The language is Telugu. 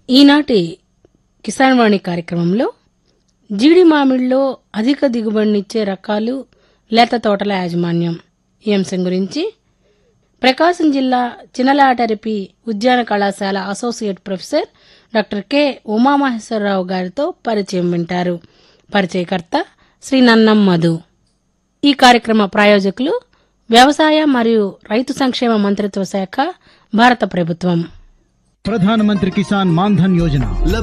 ఈనాటి కిసాన్ వాణి కార్యక్రమంలో జీడి మామిడిలో అధిక దిగుబడినిచ్చే రకాలు లేత తోటల యాజమాన్యం ఈ అంశం గురించి ప్రకాశం జిల్లా చినలాటరిపి ఉద్యాన కళాశాల associate professor doctor K Umamaheswararao గారితో పరిచయం వింటారు పరిచయకర్త శ్రీ నన్నం మధు ఈ కార్యక్రమ ప్రాయోజకులు వ్యవసాయ మరియు రైతు సంక్షేమ మంత్రిత్వ శాఖ భారత ప్రభుత్వం ప్రధానమంత్రి కిసాన్ మాన్ధన్ యోజన